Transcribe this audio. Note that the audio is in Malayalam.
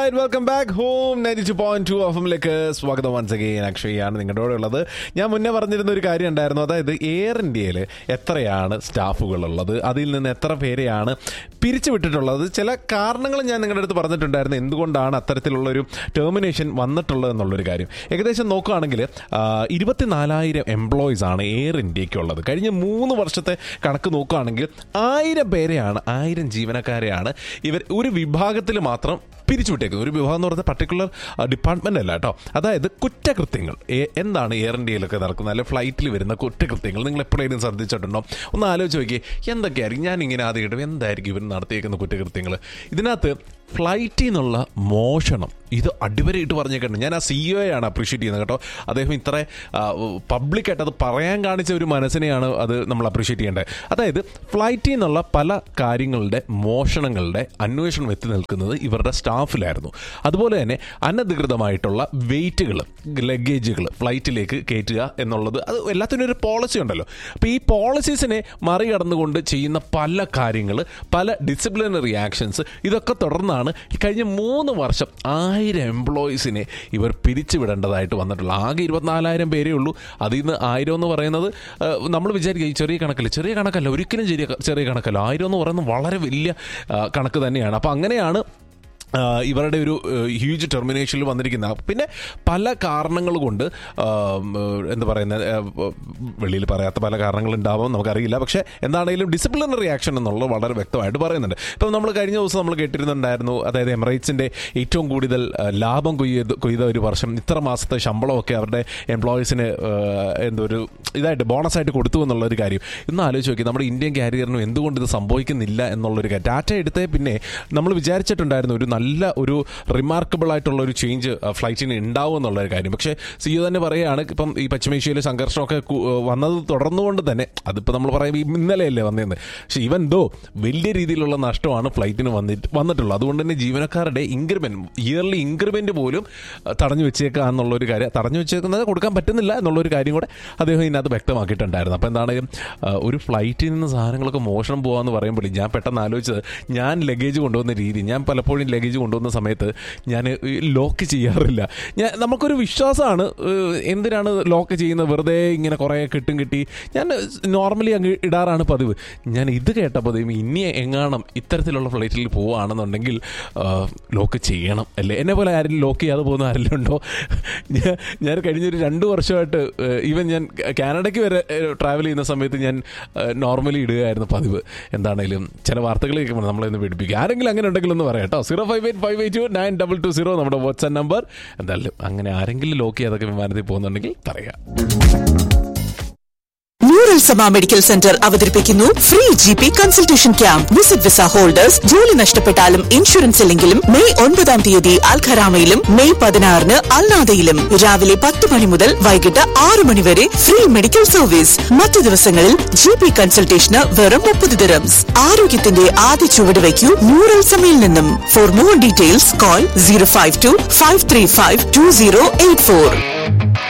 right welcome back home ninety two point two എഫിലേക്ക് സ്വാഗതം വൺസ് അഗെയിൻ അക്ഷയാണ് നിങ്ങളുടെ കൂടെ ഉള്ളത് ഞാൻ മുന്നേ പറഞ്ഞിരുന്ന ഒരു കാര്യം ഉണ്ടായിരുന്നു അതായത് എയർ ഇന്ത്യയിൽ എത്രയാണ് സ്റ്റാഫുകൾ ഉള്ളത് അതിൽ നിന്ന് എത്ര പേരെയാണ് പിരിച്ചുവിട്ടിട്ടുള്ളത് ചില കാരണങ്ങൾ ഞാൻ നിങ്ങളുടെ അടുത്ത് പറഞ്ഞിട്ടുണ്ടായിരുന്നു എന്തുകൊണ്ടാണ് അത്തരത്തിലുള്ള ഒരു ടെർമിനേഷൻ വന്നിട്ടുള്ളത് എന്നുള്ളൊരു കാര്യം ഏകദേശം നോക്കുകയാണെങ്കിൽ ഇരുപത്തിനാലായിരം എംപ്ലോയീസ് ആണ് എയർ ഇന്ത്യക്കുള്ളത് കഴിഞ്ഞ മൂന്ന് വർഷത്തെ കണക്ക് നോക്കുകയാണെങ്കിൽ ആയിരം പേരെയാണ് ആയിരം ജീവനക്കാരെയാണ് ഇവർ ഒരു വിഭാഗത്തിൽ മാത്രം പിരിച്ചുവിട്ടേക്കുന്നത് ഒരു വിഭാഗം എന്ന് പറയുന്നത് പർട്ടിക്കുലർ ഡിപ്പാർട്ട്മെന്റ് അല്ല കേട്ടോ അതായത് കുറ്റകൃത്യങ്ങൾ എ- എന്താണ് എയർ ഇന്ത്യയിലൊക്കെ നടക്കുന്നത് അല്ലെങ്കിൽ ഫ്ലൈറ്റിൽ വരുന്ന കുറ്റകൃത്യങ്ങൾ നിങ്ങൾ എപ്പോഴേലും ശ്രദ്ധിച്ചിട്ടുണ്ടോ ഒന്ന് ആലോചിച്ച് നോക്കിയേ എന്തൊക്കെയായിരിക്കും ഞാൻ ഇങ്ങനെ ആദ്യം കേട്ടു എന്തായിരിക്കും ഇവർ നടത്തിയേക്കുന്ന കുറ്റകൃത്യങ്ങൾ ഇതിനകത്ത് ഫ്ലൈറ്റിൽ നിന്നുള്ള മോഷണം ഇത് അടിവരയിട്ട് പറഞ്ഞേക്കുന്നുണ്ട് ഞാൻ ആ സിഇഒ ആണ് അപ്രീഷിയേറ്റ് ചെയ്യുന്നത് കേട്ടോ അദ്ദേഹം ഇത്ര പബ്ലിക്കായിട്ട് അത് പറയാൻ കാണിച്ച ഒരു മനസ്സിനെയാണ് അത് നമ്മൾ അപ്രീഷിയേറ്റ് ചെയ്യേണ്ടത് അതായത് ഫ്ലൈറ്റിൽ നിന്നുള്ള പല കാര്യങ്ങളുടെ മോഷണങ്ങളുടെ അന്വേഷണം എത്തി നിൽക്കുന്നത് ഇവരുടെ സ്റ്റാഫിലായിരുന്നു അതുപോലെ തന്നെ അനധികൃതമായിട്ടുള്ള വെയിറ്റുകൾ ലഗേജുകൾ ഫ്ലൈറ്റിലേക്ക് കയറ്റുക എന്നുള്ളത് അത് എല്ലാത്തിനും ഒരു പോളിസി ഉണ്ടല്ലോ അപ്പോൾ ഈ പോളിസീസിനെ മറികടന്നുകൊണ്ട് ചെയ്യുന്ന പല കാര്യങ്ങൾ പല ഡിസിപ്ലിനറി ആക്ഷൻസ് ഇതൊക്കെ തുടർന്നാണ് ഈ കഴിഞ്ഞ മൂന്ന് വർഷം ആയിരം എംപ്ലോയീസിനെ ഇവർ പിരിച്ചുവിടേണ്ടതായിട്ട് വന്നിട്ടുള്ളത് ആകെ ഇരുപത്തിനാലായിരം പേരേ ഉള്ളൂ അതിൽ നിന്ന് ആയിരം എന്ന് പറയുന്നത് നമ്മൾ വിചാരിക്കുക ഈ ചെറിയ കണക്കല്ല ചെറിയ കണക്കല്ല ഒരിക്കലും ചെറിയ ചെറിയ കണക്കല്ല ആയിരം എന്ന് പറയുന്നത് വളരെ വലിയ ആ, കണക്ക് തന്നെയാണ് അപ്പോൾ അങ്ങനെയാണ് ആ, ഇവരുടെ ഒരു ഹ്യൂജ് ടെർമിനേഷനിൽ വന്നിരിക്കുന്ന പിന്നെ പല കാരണങ്ങൾ കൊണ്ട് ആ, ഉം, എന്താ പറയുന്നത് വെളിയിൽ പറയാത്ത പല കാരണങ്ങളുണ്ടാവും നമുക്കറിയില്ല പക്ഷേ എന്താണെങ്കിലും ഡിസിപ്ലിനറി ആക്ഷൻ എന്നുള്ളത് വളരെ വ്യക്തമായിട്ട് പറയുന്നുണ്ട് ഇപ്പം നമ്മൾ കഴിഞ്ഞ ദിവസം നമ്മൾ കേട്ടിരുന്നുണ്ടായിരുന്നു അതായത് എമിറേറ്റ്സിൻ്റെ ഏറ്റവും കൂടുതൽ ആ, ലാഭം കൊയ്ത് കൊയ്ത ഒരു വർഷം ഇത്ര മാസത്തെ ശമ്പളമൊക്കെ അവരുടെ എംപ്ലോയീസിന് എന്തോ ഒരു ഇതായിട്ട് ബോണസായിട്ട് കൊടുത്തു എന്നുള്ള ഒരു കാര്യം ഇന്ന് ആലോചിച്ച് നോക്കി നമ്മുടെ ഇന്ത്യൻ കാരിയറിനും എന്തുകൊണ്ട് ഇത് സംഭവിക്കുന്നില്ല എന്നുള്ളൊരു കാര്യം ടാറ്റ എടുത്തേ പിന്നെ നമ്മൾ വിചാരിച്ചിട്ടുണ്ടായിരുന്നു ഒരു നല്ല ഒരു റിമാർക്കബിൾ ആയിട്ടുള്ള ഒരു ചേഞ്ച് ഫ്ലൈറ്റിന് ഉണ്ടാവും എന്നുള്ളൊരു കാര്യം പക്ഷേ സിഇഒ തന്നെ പറയുകയാണ് ഇപ്പം ഈ പശ്ചിമേഷ്യയിലെ സംഘർഷമൊക്കെ കു- വന്നത് തുടർന്നുകൊണ്ട് തന്നെ അതിപ്പോൾ നമ്മൾ പറയുമ്പോൾ ഈ ഇന്നലെയല്ലേ വന്നതെന്ന് പക്ഷേ ഇവൻ ദോ വലിയ രീതിയിലുള്ള നഷ്ടമാണ് ഫ്ലൈറ്റിന് വന്നിട്ട് വന്നിട്ടുള്ളത് അതുകൊണ്ട് തന്നെ ജീവനക്കാരുടെ ഇൻക്രിമെന്റ് ഇയർലി ഇൻക്രിമെന്റ് പോലും അഹ്, തടഞ്ഞു വെച്ചേക്കുക എന്നുള്ളൊരു കാര്യം തടഞ്ഞു വെച്ചേക്കുന്നത് കൊടുക്കാൻ പറ്റുന്നില്ല എന്നുള്ളൊരു കാര്യം കൂടെ അദ്ദേഹം ഇതിനകത്ത് വ്യക്തമാക്കിയിട്ടുണ്ടായിരുന്നു അപ്പോൾ എന്താണെങ്കിലും അഹ്, ഒരു ഫ്ലൈറ്റിൽ നിന്ന് സാധനങ്ങളൊക്കെ മോഷണം പോകാമെന്ന് പറയുമ്പോൾ ഞാൻ പെട്ടെന്ന് ആലോചിച്ചത് ഞാൻ ലഗേജ് കൊണ്ടുവന്ന രീതി ഞാൻ പലപ്പോഴും ലഗേജ് കൊണ്ടുവന്ന സമയത്ത് ഞാൻ ലോക്ക് ചെയ്യാറില്ല ഞാൻ നമുക്കൊരു വിശ്വാസമാണ് ഏഹ്, എന്തിനാണ് ലോക്ക് ചെയ്യുന്നത് വെറുതെ ഇങ്ങനെ കുറേ കിട്ടും കിട്ടി ഞാൻ നോർമലി അങ്ങ് ഇടാറാണ് പതിവ് ഞാൻ ഇത് കേട്ടപ്പോൾ ദൈവം ഇനി എങ്ങാണം ഇത്തരത്തിലുള്ള ഫ്ലൈറ്റിൽ പോവുകയാണെന്നുണ്ടെങ്കിൽ ലോക്ക് ചെയ്യണം അല്ലേ എന്നെ പോലെ ആരെങ്കിലും ലോക്ക് ചെയ്യാതെ പോകുന്ന ആരെങ്കിലും ഉണ്ടോ ഞാൻ ഞാൻ കഴിഞ്ഞൊരു രണ്ട് വർഷമായിട്ട് ഈവൻ ഞാൻ കാനഡയ്ക്ക് വരെ ട്രാവൽ ചെയ്യുന്ന സമയത്ത് ഞാൻ നോർമലി ഇടുകയായിരുന്നു പതിവ് എന്താണേലും ചില വാർത്തകൾ കേൾക്കുമ്പോൾ നമ്മളൊന്ന് പിടിപ്പിക്കുക ആരെങ്കിലും അങ്ങനെ ഉണ്ടെങ്കിൽ ഒന്ന് പറയാം കേട്ടോ zero five eight five eight two nine double two zero നമ്മുടെ വാട്സ്ആപ്പ് നമ്പർ എന്തായാലും അങ്ങനെ ആരെങ്കിലും ലോക്ക് ചെയ്യാതൊക്കെ വിമാനത്തിൽ പോകുന്നുണ്ടെങ്കിൽ പറയാം ന്യൂറൽ സമ മെഡിക്കൽ സെന്റർ അവതരിപ്പിക്കുന്നു free G P consultation camp visit visa holders ജോലി നഷ്ടപ്പെട്ടാലും ഇൻഷുറൻസ് ഇല്ലെങ്കിലും മെയ് ഒൻപതാം തീയതി അൽഖറാമയിലും മെയ് പതിനാറിന് അൽനാദയിലും രാവിലെ പത്ത് മണി മുതൽ വൈകിട്ട് ആറ് മണി വരെ ഫ്രീ മെഡിക്കൽ സർവീസ് മറ്റു ദിവസങ്ങളിൽ ജി പി കൺസൾട്ടേഷന് വെറും മുപ്പത് ദിറംസ് ആരോഗ്യത്തിന്റെ ആദ്യ ചുവട് വയ്ക്കൂ ന്യൂറൽ സമയിൽ നിന്നും for more details call zero five two five three five two zero eight four